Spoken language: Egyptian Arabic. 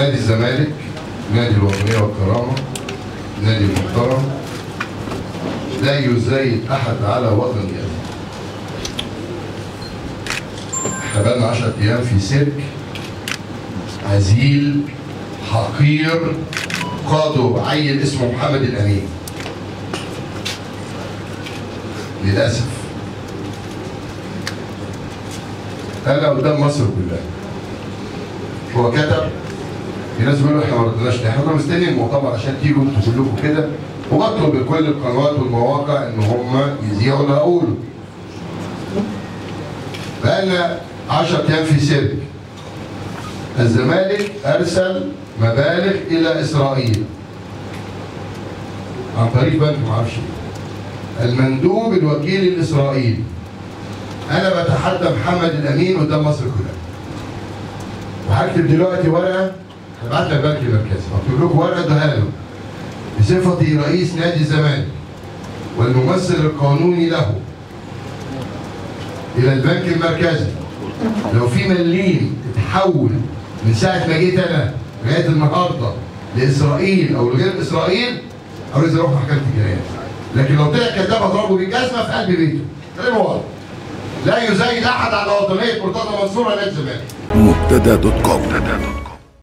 نادي الزمالك نادي الوطنيه والكرامه نادي محترم لا يزايد احد على وطن اليد احنا بقالنا 10 ايام في سيرك هزيل حقير قاده عيل اسمه محمد الامين للاسف انا قدام مصر كلها هو كتب في ناس بيقولوا احنا ما ردناش ليه؟ احنا كنا مستنيين المؤتمر عشان تيجوا انتوا كلكم كده وبطلب لكل القنوات والمواقع ان هم يذيعوا اللي هقوله. بقالنا 10 ايام في سيرك. الزمالك ارسل مبالغ الى اسرائيل. عن طريق بنك ما اعرفش إيه. المندوب الوكيل الاسرائيلي. انا بتحدى محمد الامين قدام مصر كلها. وهكتب دلوقتي ورقه هبعتها البنك المركزي هكتب لكم ورقه اديها له بصفتي رئيس نادي الزمالك والممثل القانوني له الى البنك المركزي لو في مليم اتحول من ساعه ما جيت انا لغايه النهارده لاسرائيل او لغير اسرائيل عاوز اروح محكمه الجنايات لكن لو طلع كذاب اضربه بالجزمه في قلب بيته كلام واضح لا يزايد احد على وطنيه مرتضى منصور ولا الزمالك مبتدا دوت كوم